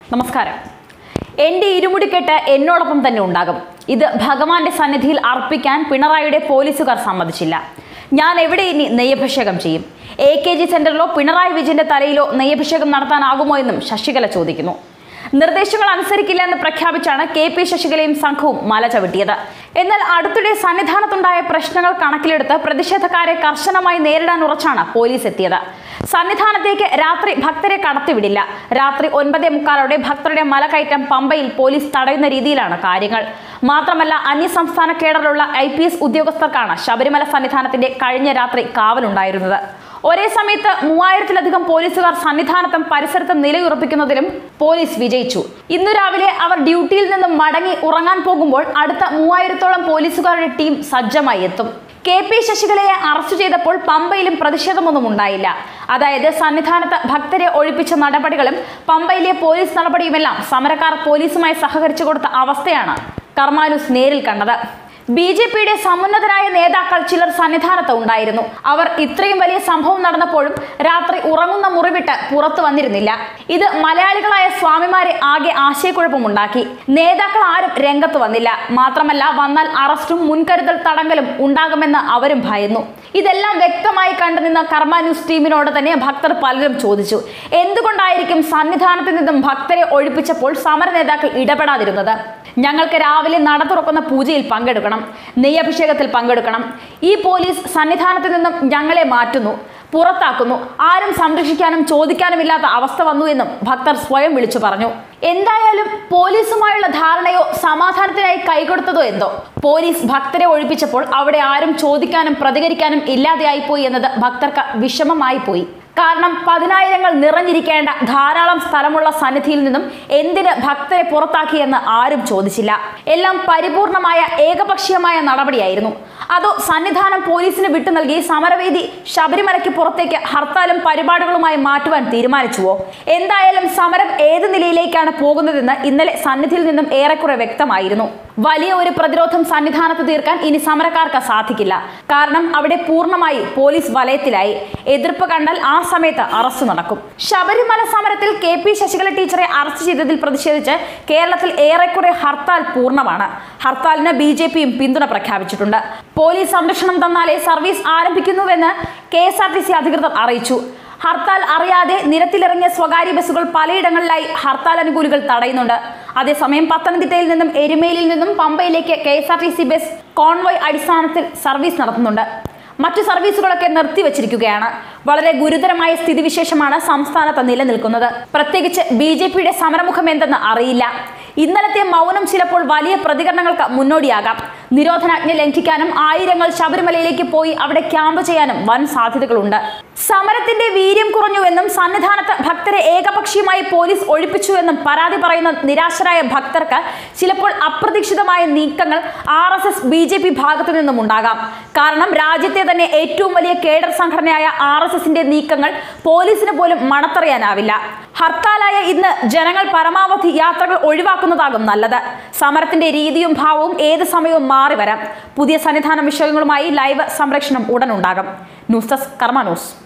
നമസ്കാരം എന്റെ ഇരുമുടിക്കെട്ട് എന്നോടൊപ്പം തന്നെ ഉണ്ടാകും ഇത് ഭഗവാന്റെ സന്നിധിയിൽ അർപ്പിക്കാൻ പിണറായിയുടെ പോലീസുകാർ സമ്മതിച്ചില്ല ഞാൻ എവിടെ ഇനി നെയ്യഭിഷേകം ചെയ്യും എ കെ ജി സെന്ററിലോ പിണറായി വിജയന്റെ തലയിലോ നെയ്യഭിഷേകം നടത്താനാകുമോ എന്നും ശശികല ചോദിക്കുന്നു നിർദ്ദേശങ്ങൾ അനുസരിക്കില്ല എന്ന് പ്രഖ്യാപിച്ചാണ് കെ പി ശശികലയും സംഘവും മല ചവിട്ടിയത് എന്നാൽ അടുത്തിടെ സന്നിധാനത്തുണ്ടായ പ്രശ്നങ്ങൾ കണക്കിലെടുത്ത് പ്രതിഷേധക്കാരെ കർശനമായി നേരിടാൻ ഉറച്ചാണ് പോലീസ് എത്തിയത് സന്നിധാനത്തേക്ക് രാത്രി ഭക്തരെ കടത്തിവിടില്ല രാത്രി ഒൻപതേ മുക്കാലോടെ ഭക്തരുടെ മലകയറ്റം പമ്പയിൽ പോലീസ് തടയുന്ന രീതിയിലാണ് കാര്യങ്ങൾ മാത്രമല്ല അന്യസംസ്ഥാന കേഡറിലുള്ള ഐ പി എസ് ഉദ്യോഗസ്ഥർക്കാണ് ശബരിമല സന്നിധാനത്തിന്റെ കഴിഞ്ഞ രാത്രി കാവലുണ്ടായിരുന്നത് ഒരേ സമയത്ത് മൂവായിരത്തിലധികം പോലീസുകാർ സന്നിധാനത്തും പരിസരത്തും നിലയുറപ്പിക്കുന്നതിലും പോലീസ് വിജയിച്ചു ഇന്നു രാവിലെ അവർ ഡ്യൂട്ടിയിൽ നിന്നും മടങ്ങി ഉറങ്ങാൻ പോകുമ്പോൾ അടുത്ത മൂവായിരത്തോളം പോലീസുകാരുടെ ടീം സജ്ജമായി എത്തും കെ പി ശശികലയെ അറസ്റ്റ് ചെയ്തപ്പോൾ പമ്പയിലും പ്രതിഷേധമൊന്നും ഉണ്ടായില്ല അതായത് സന്നിധാനത്ത് ഭക്തരെ ഒഴിപ്പിച്ച നടപടികളും പമ്പയിലെ പോലീസ് നടപടിയുമെല്ലാം സമരക്കാർ പോലീസുമായി സഹകരിച്ചു കൊടുത്ത അവസ്ഥയാണ് കർമാനുസ് നേരിൽ കണ്ടത് ബി ജെ പിയുടെ സമുന്നതരായ നേതാക്കൾ ചിലർ സന്നിധാനത്ത് ഉണ്ടായിരുന്നു അവർ ഇത്രയും വലിയ സംഭവം നടന്നപ്പോഴും രാത്രി ഉറങ്ങുന്ന മുറിവിട്ട് പുറത്തു വന്നിരുന്നില്ല ഇത് മലയാളികളായ സ്വാമിമാരെ ആകെ ആശയക്കുഴപ്പമുണ്ടാക്കി നേതാക്കൾ ആരും രംഗത്ത് വന്നില്ല മാത്രമല്ല വന്നാൽ അറസ്റ്റും മുൻകരുതൽ തടങ്കലും ഉണ്ടാകുമെന്ന് അവരും ഭയന്നു ഇതെല്ലാം വ്യക്തമായി കണ്ടുനിന്ന കർമ്മ ന്യൂസ് ടീമിനോട് തന്നെ ഭക്തർ പലരും ചോദിച്ചു എന്തുകൊണ്ടായിരിക്കും സന്നിധാനത്ത് നിന്നും ഭക്തരെ ഒഴിപ്പിച്ചപ്പോൾ സമര നേതാക്കൾ ഇടപെടാതിരുന്നത് ഞങ്ങൾക്ക് രാവിലെ നട തുറക്കുന്ന പൂജയിൽ പങ്കെടുക്കണം നെയ്യഭിഷേകത്തിൽ പങ്കെടുക്കണം ഈ പോലീസ് സന്നിധാനത്ത് നിന്നും ഞങ്ങളെ മാറ്റുന്നു പുറത്താക്കുന്നു ആരും സംരക്ഷിക്കാനും ചോദിക്കാനുമില്ലാത്ത അവസ്ഥ വന്നു എന്നും ഭക്തർ സ്വയം വിളിച്ചു പറഞ്ഞു എന്തായാലും പോലീസുമായുള്ള ധാരണയോ സമാധാനത്തിനായി കൈകൊടുത്തതോ എന്തോ പോലീസ് ഭക്തരെ ഒഴിപ്പിച്ചപ്പോൾ അവിടെ ആരും ചോദിക്കാനും പ്രതികരിക്കാനും ഇല്ലാതെയായി പോയി എന്നത് ഭക്തർക്ക് വിഷമമായി പോയി കാരണം പതിനായിരങ്ങൾ നിറഞ്ഞിരിക്കേണ്ട ധാരാളം സ്ഥലമുള്ള സന്നിധിയിൽ നിന്നും എന്തിന് ഭക്തരെ പുറത്താക്കിയെന്ന് ആരും ചോദിച്ചില്ല എല്ലാം പരിപൂർണമായ ഏകപക്ഷീയമായ നടപടിയായിരുന്നു അതോ സന്നിധാനം പോലീസിന് വിട്ടു നൽകി സമരവേദി ശബരിമലയ്ക്ക് പുറത്തേക്ക് ഹർത്താലും പരിപാടികളുമായി മാറ്റുവാൻ തീരുമാനിച്ചുവോ എന്തായാലും സമരം ഏത് നിലയിലേക്കാണ് പോകുന്നതെന്ന് ഇന്നലെ സന്നിധിയിൽ നിന്നും ഏറെക്കുറെ വ്യക്തമായിരുന്നു വലിയ ഒരു പ്രതിരോധം സന്നിധാനത്ത് തീർക്കാൻ ഇനി സമരക്കാർക്ക് സാധിക്കില്ല കാരണം അവിടെ പൂർണ്ണമായി പോലീസ് വലയത്തിലായി എതിർപ്പ് കണ്ടാൽ ആ സമയത്ത് അറസ്റ്റ് നടക്കും ശബരിമല സമരത്തിൽ കെ പി ശശികല ടീച്ചറെ അറസ്റ്റ് ചെയ്തതിൽ പ്രതിഷേധിച്ച് കേരളത്തിൽ ഏറെക്കുറെ ഹർത്താൽ പൂർണ്ണമാണ് ഹർത്താലിന് ബി ജെ പിയും പിന്തുണ പ്രഖ്യാപിച്ചിട്ടുണ്ട് പോലീസ് സംരക്ഷണം തന്നാലേ സർവീസ് ആരംഭിക്കുന്നുവെന്ന് K S R T C അധികൃതർ അറിയിച്ചു ഹർത്താൽ അറിയാതെ നിരത്തിലിറങ്ങിയ സ്വകാര്യ ബസ്സുകൾ പലയിടങ്ങളിലായി ഹർത്താൽ അനുകൂലികൾ തടയുന്നുണ്ട് അതേസമയം പത്തനംതിട്ടയിൽ നിന്നും എരുമേലിയിൽ നിന്നും പമ്പയിലേക്ക് K S R T C bus convoy അടിസ്ഥാനത്തിൽ സർവീസ് നടത്തുന്നുണ്ട് മറ്റു സർവീസുകളൊക്കെ നിർത്തിവച്ചിരിക്കുകയാണ് വളരെ ഗുരുതരമായ സ്ഥിതിവിശേഷമാണ് സംസ്ഥാനത്ത് നിലനിൽക്കുന്നത് പ്രത്യേകിച്ച് ബി ജെ പിയുടെ സമരമുഖം എന്തെന്ന് അറിയില്ല ഇന്നലത്തെ മൗനം ചിലപ്പോൾ വലിയ പ്രതികരണങ്ങൾക്ക് മുന്നോടിയാകാം നിരോധനാജ്ഞ ലംഘിക്കാനും ആയിരങ്ങൾ ശബരിമലയിലേക്ക് പോയി അവിടെ ക്യാമ്പ് ചെയ്യാനും വൻ സാധ്യതകളുണ്ട് സമരത്തിന്റെ വീര്യം കുറഞ്ഞുവെന്നും സന്നിധാനത്ത് ഭക്തരെ ഏകപക്ഷീയമായി പോലീസ് ഒഴിപ്പിച്ചുവെന്നും പരാതി പറയുന്ന നിരാശരായ ഭക്തർക്ക് ചിലപ്പോൾ അപ്രതീക്ഷിതമായ നീക്കങ്ങൾ R S S B J P ഭാഗത്തു നിന്നും ഉണ്ടാകാം കാരണം രാജ്യത്തെ തന്നെ ഏറ്റവും വലിയ കേഡർ സംഘടനയായ ആർ എസ് എസിന്റെ നീക്കങ്ങൾ പോലീസിന് പോലും മണത്തറിയാനാവില്ല ഹർത്താലായ ഇന്ന് ജനങ്ങൾ പരമാവധി യാത്രകൾ ഒഴിവാക്കുന്നതാകും നല്ലത് സമരത്തിന്റെ രീതിയും ഭാവവും ഏത് സമയവും മാറി വരാം പുതിയ സന്നിധാന വിഷയങ്ങളുമായി ലൈവ് സംരക്ഷണം ഉടൻ ഉണ്ടാകും ന്യൂസ് ഡെസ്ക് കർമ്മ ന്യൂസ്